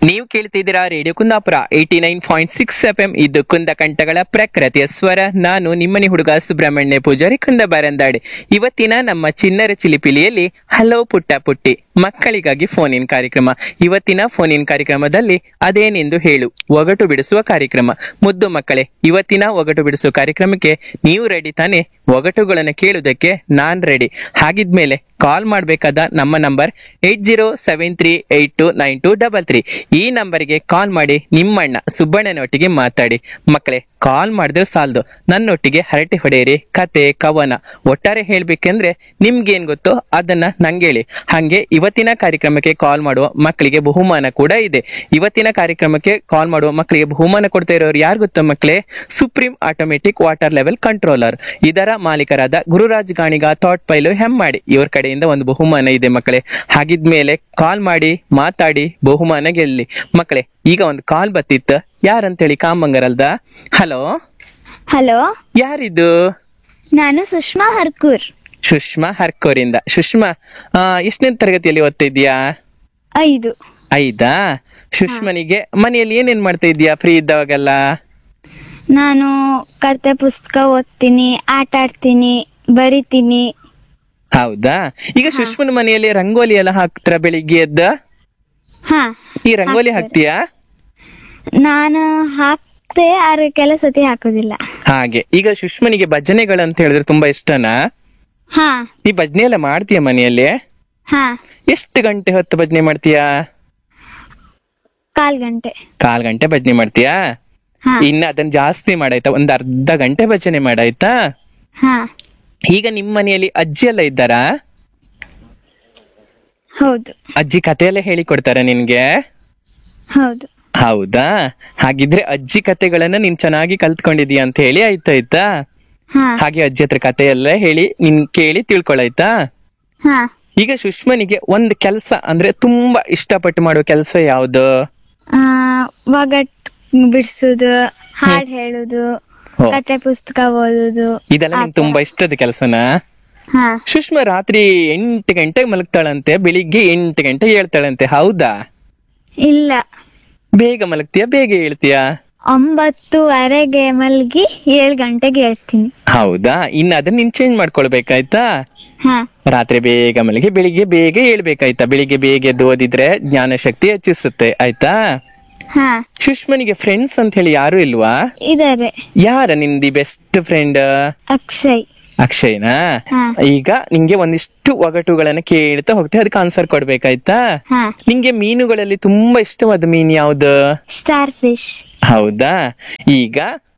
ನೀವು ಕೇಳ್ತಿದ್ದೀರಾ radio Kundapura eighty nine point six F M ಇದು ಕುಂದ ಕಂಠಗಳ ಪ್ರಕೃತಿಯ ಸ್ವರ ನಾನು ನಿಮ್ಮನೆ ಹುಡುಗ ಸುಬ್ರಹ್ಮಣ್ಯ ಪೂಜಾರಿ ಕುಂದ ಬಾರಂದಾಡೆ ಇವತ್ತಿನ ನಮ್ಮ ಚಿನ್ನರ ಚಿಲಿಪಿಲಿಯಲ್ಲಿ ಹಲೋ ಪುಟ್ಟ ಪುಟ್ಟಿ ಮಕ್ಕಳಿಗಾಗಿ ಫೋನ್ ಇನ್ ಕಾರ್ಯಕ್ರಮ ಇವತ್ತಿನ ಫೋನ್ ಇನ್ ಕಾರ್ಯಕ್ರಮದಲ್ಲಿ ಅದೇನೆಂದು ಹೇಳು ಒಗಟು ಬಿಡಿಸುವ ಕಾರ್ಯಕ್ರಮ ಮುದ್ದು ಮಕ್ಕಳೇ ಇವತ್ತಿನ ಒಗಟು ಬಿಡಿಸುವ ಕಾರ್ಯಕ್ರಮಕ್ಕೆ ನೀವು ರೆಡಿ ತಾನೆ ಒಗಟುಗಳನ್ನು ಕೇಳುವುದಕ್ಕೆ ನಾನ್ ರೆಡಿ ಹಾಗಿದ್ಮೇಲೆ ಕಾಲ್ ಮಾಡಬೇಕಾದ ನಮ್ಮ number eight zero seven three eight two nine two double three ಈ ನಂಬರ್ಗೆ ಕಾಲ್ ಮಾಡಿ ನಿಮ್ಮಣ್ಣ ಸುಬ್ಬಣ್ಣನೊಟ್ಟಿಗೆ ಮಾತಾಡಿ ಮಕ್ಕಳೇ ಕಾಲ್ ಮಾಡಿದ್ರೆ ಸಾಲದು ನನ್ನೊಟ್ಟಿಗೆ ಹರಟೆ ಹೊಡೆಯಿರಿ ಕತೆ ಕವನ ಒಟ್ಟಾರೆ ಹೇಳ್ಬೇಕಂದ್ರೆ ನಿಮ್ಗೇನ್ ಗೊತ್ತೋ ಅದನ್ನ ನಂಗೆ ಹೇಳಿ ಹಾಗೆ ಇವತ್ತಿನ ಕಾರ್ಯಕ್ರಮಕ್ಕೆ ಕಾಲ್ ಮಾಡುವ ಮಕ್ಕಳಿಗೆ ಬಹುಮಾನ ಕೂಡ ಇದೆ ಇವತ್ತಿನ ಕಾರ್ಯಕ್ರಮಕ್ಕೆ ಕಾಲ್ ಮಾಡುವ ಮಕ್ಕಳಿಗೆ ಬಹುಮಾನ ಕೊಡ್ತಾ ಇರೋರು ಯಾರು ಗೊತ್ತಾ ಮಕ್ಕಳೇ supreme automatic water level controller ಇದರ ಮಾಲೀಕರಾದ ಗುರುರಾಜ್ ಗಾಣಿಗ ಥಾಟ್ ಪೈಲು ಹೆಮ್ಮಾಡಿ ಇವ್ರ ಕಡೆಯಿಂದ ಒಂದು ಬಹುಮಾನ ಇದೆ ಮಕ್ಕಳೇ ಹಾಗಿದ್ಮೇಲೆ ಕಾಲ್ ಮಾಡಿ ಮಾತಾಡಿ ಬಹುಮಾನ ಗೆಲ್ಲಿ ಮಕ್ಕಳೇ ಈಗ ಒಂದು ಕಾಲ್ ಬತ್ತಿತ್ತು ಯಾರಂತೇಳಿ ಕಾಮಂಗರಲ್ದ ಹಲೋ ಹಲೋ ಯಾರಿದು ನಾನು ಸುಷ್ಮಾ ಹರ್ಕೂರ್ ಸುಷ್ಮಾ ಹರ್ಕೋರಿಂದ ಸುಷ್ಮಾ ಆ, ಎಷ್ಟನೇ ತರಗತಿಯಲ್ಲಿ ಓದ್ತಾ ಇದೀಯಾ ಐದು ಐದಾ ಸುಷ್ಮನಿಗೆ ಮನೆಯಲ್ಲಿ ಏನೇನ್ ಮಾಡ್ತಾ ಇದೀಯಾ ಫ್ರೀ ಇದ್ದಾವಾಗೆಲ್ಲ ನಾನು ಕತೆ ಪುಸ್ತಕ ಓದ್ತೀನಿ ಆಟ ಆಡ್ತೀನಿ ಬರಿತೀನಿ ಹೌದಾ ಈಗ ಸುಷ್ಮನ ಮನೆಯಲ್ಲಿ ರಂಗೋಲಿ ಎಲ್ಲ ಹಾಕ್ತಾರ ಬೆಳಿಗ್ಗೆ ಎದ್ದ ಹಾ ಈ ರಂಗೋಲಿ ಹಾಕ್ತೀಯಾ ನಾನು ಹಾಕ್ತೆ ಆದ್ರೆ ಕೆಲ ಸತಿ ಹಾಕೋದಿಲ್ಲ ಹಾಗೆ ಈಗ ಸುಷ್ಮನಿಗೆ ಭಜನೆಗಳಂತ ಹೇಳಿದ್ರೆ ತುಂಬಾ ಇಷ್ಟನಾ ಹಾ ಈ ಭಜನೆ ಎಲ್ಲ ಮಾಡ್ತೀಯ ಮನೆಯಲ್ಲಿ ಹಾ ಎಷ್ಟು ಗಂಟೆ ಹೊತ್ತು ಭಜನೆ ಮಾಡ್ತೀಯಾ ಕಾಲ್ ಗಂಟೆ ಕಾಲ್ ಗಂಟೆ ಭಜನೆ ಮಾಡ್ತೀಯಾ ಹಾ ಇನ್ನ ಅದನ್ನ ಜಾಸ್ತಿ ಮಾಡಾಯ್ತಾ ಒಂದ್ ಅರ್ಧ ಗಂಟೆ ಭಜನೆ ಮಾಡಾಯ್ತಾ ಹಾ ಈಗ ನಿಮ್ ಮನೆಯಲ್ಲಿ ಅಜ್ಜಿ ಎಲ್ಲ ಇದ್ದಾರಾ ಹೌದು ಅಜ್ಜಿ ಕತೆ ಎಲ್ಲ ಹೇಳಿ ಕೊಡ್ತಾರ ನಿನ್ಗೆ ಹೌದು ಹೌದಾ ಹಾಗಿದ್ರೆ ಅಜ್ಜಿ ಕತೆಗಳನ್ನ ನೀನ್ ಚೆನ್ನಾಗಿ ಕಲ್ತ್ಕೊಂಡಿದೀಯ ಅಂತ ಹೇಳಿ ಆಯ್ತಾಯ್ತಾ ಹಾ ಹಾಗೆ ಅಜ್ಜಿ ಹತ್ರ ಕತೆ ಎಲ್ಲ ಹೇಳಿ ನಿನ್ ಕೇಳಿ ತಿಳ್ಕೊಳಾಯ್ತಾ ಹಾ ಈಗ ಸುಷ್ಮನಿಗೆ ಒಂದ್ ಕೆಲ್ಸ ಅಂದ್ರೆ ತುಂಬಾ ಇಷ್ಟಪಟ್ಟು ಮಾಡೋ ಕೆಲ್ಸ ಯಾವ್ದು ಆ, ಒಗಟ್ ಬಿಡ್ಸುದು ಹಾಡ್ ಹೇಳುದು ಹೋ. ಕತೆ ಪುಸ್ತಕ ಓದುದು ಇದೆಲ್ಲ ನಿಂಗೆ ತುಂಬಾ ಇಷ್ಟದ ಕೆಲ್ಸನ ಹಾ ಸುಷ್ಮಾ ರಾತ್ರಿ ಎಂಟು ಗಂಟೆಗೆ ಮಲಗ್ತಾಳಂತೆ ಬೆಳಿಗ್ಗೆ ಎಂಟು ಗಂಟೆಗೆ ಹೇಳ್ತಾಳಂತೆ ಹೌದಾ ಇಲ್ಲ ಬೇಗ ಮಲಗ್ತೀಯಾ ಬೇಗ ಹೇಳ್ತೀಯಾ ಒಂಬತ್ತುವರೆಗೆ ಮಲ್ಗಿ ಏಳ್ ಗಂಟೆಗೆ ಹೇಳ್ತೀನಿ ಹೌದಾ ಇನ್ನ ಅದನ್ನ ನೀನ್ ಚೇಂಜ್ ಮಾಡ್ಕೊಳ್ಬೇಕಾಯ್ತಾ ಹಾ ರಾತ್ರಿ ಬೇಗ ಮಲಗಿ ಬೆಳಿಗ್ಗೆ ಬೇಗ ಹೇಳ್ಬೇಕಾಯ್ತಾ ಬೆಳಿಗ್ಗೆ ಬೇಗ ಎದ್ದು ಓದಿದ್ರೆ ಜ್ಞಾನ ಶಕ್ತಿ ಹೆಚ್ಚಿಸುತ್ತೆ ಆಯ್ತಾ ಹಾ ಸುಷ್ಮನಿಗೆ ಫ್ರೆಂಡ್ಸ್ ಅಂತ ಹೇಳಿ ಯಾರು ಇಲ್ವಾ ಇದಾರೆ ಯಾರ ನಿಂದಿ ಬೆಸ್ಟ್ ಫ್ರೆಂಡ್ ಅಕ್ಷಯ್ ಅಕ್ಷಯ್ನಾ ಹಾ ಈಗ ನಿಂಗೆ ಒಂದಿಷ್ಟು ಒಗಟುಗಳನ್ನ ಕೇಳ್ತಾ ಹೋಗ್ತೇವೆ ಅದಕ್ಕೆ ಆನ್ಸರ್ ಕೊಡ್ಬೇಕಾಯ್ತಾ ಹಾ ನಿಂಗೆ ಮೀನುಗಳಲ್ಲಿ ತುಂಬಾ ಇಷ್ಟವಾದ ಮೀನ್ ಯಾವ್ದು ಸ್ಟಾರ್ ಫಿಶ್ ಹೌದಾ ಈಗ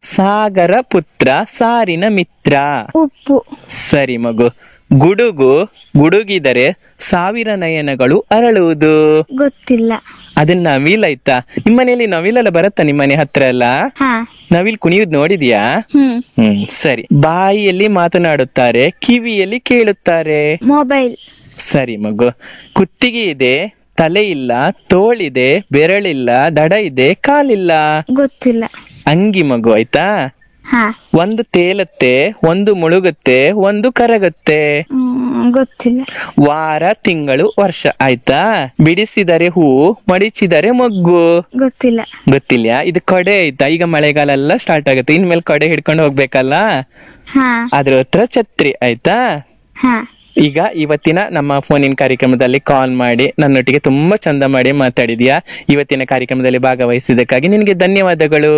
ಸಾಗರ ಪುತ್ರ ಸಾರಿನ ಮಿತ್ರ ಉಪ್ಪು ಸರಿ ಮಗು ಗುಡುಗು ಗುಡುಗಿದರೆ ಸಾವಿರ ನಯನಗಳು ಅರಳುವುದು ಗೊತ್ತಿಲ್ಲ ಅದನ್ನ ನವಿಲ್ ಆಯ್ತಾ ನಿಮ್ಮನೆಯಲ್ಲಿ ನವಿಲೆಲ್ಲ ಬರುತ್ತಾ ನಿಮ್ಮನೆ ಹತ್ರ ಎಲ್ಲ ಹಾ ನವಿಲ್ ಕುಣಿಯುದ್ ನೋಡಿದ್ಯಾ ಹ್ಮ್ ಹ್ಮ್ ಸರಿ ಬಾಯಿಯಲ್ಲಿ ಮಾತನಾಡುತ್ತಾರೆ ಕಿವಿಯಲ್ಲಿ ಕೇಳುತ್ತಾರೆ ಮೊಬೈಲ್ ಸರಿ ಮಗು ಕುತ್ತಿಗೆ ಇದೆ ತಲೆ ಇಲ್ಲ ತೋಳಿದೆ ಬೆರಳಿಲ್ಲ ದಡ ಇದೆ ಕಾಲಿಲ್ಲ ಗೊತ್ತಿಲ್ಲ ಅಂಗಿ ಮಗು ಆಯ್ತಾ ಹಾ ಒಂದು ತೇಲತ್ತೆ ಒಂದು ಮುಳುಗುತ್ತೆ ಒಂದು ಕರಗುತ್ತೆ ಹ್ಮ್, ಗೊತ್ತಿಲ್ಲ ವಾರ ತಿಂಗಳು ವರ್ಷ ಆಯ್ತಾ ಬಿಡಿಸಿದರೆ ಹೂ ಮಡಿಚಿದರೆ ಮೊಗ್ಗು ಗೊತ್ತಿಲ್ಲ ಗೊತ್ತಿಲ್ಲ ಇದು ಕೊಡೆ ಆಯ್ತಾ ಈಗ ಮಳೆಗಾಲ ಎಲ್ಲ ಸ್ಟಾರ್ಟ್ ಆಗುತ್ತೆ ಇನ್ಮೇಲೆ ಕೊಡೆ ಹಿಡ್ಕೊಂಡು ಹೋಗ್ಬೇಕಲ್ಲ ಹಾ ಅದ್ರ ಹತ್ರ ಛತ್ರಿ ಆಯ್ತಾ ಹಾ ಈಗ ಇವತ್ತಿನ ನಮ್ಮ ಫೋನಿನ ಕಾರ್ಯಕ್ರಮದಲ್ಲಿ ಕಾಲ್ ಮಾಡಿ ನನ್ನೊಟ್ಟಿಗೆ ತುಂಬಾ ಚಂದ ಮಾಡಿ ಮಾತಾಡಿದ್ಯಾ ಇವತ್ತಿನ ಕಾರ್ಯಕ್ರಮದಲ್ಲಿ ಭಾಗವಹಿಸಿದ್ದಕ್ಕಾಗಿ ನಿನಗೆ ಧನ್ಯವಾದಗಳು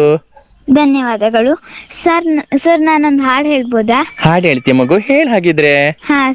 ಧನ್ಯವಾದಗಳು ಸರ್ ನ- ಸರ್ ನಾನೊಂದು ಹಾಡು ಹೇಳ್ಬೋದಾ ಹಾಡು ಹೇಳ್ತೀಯ ಮಗು ಹೇಳ್ ಹಾಗಿದ್ರೆ ಹಾ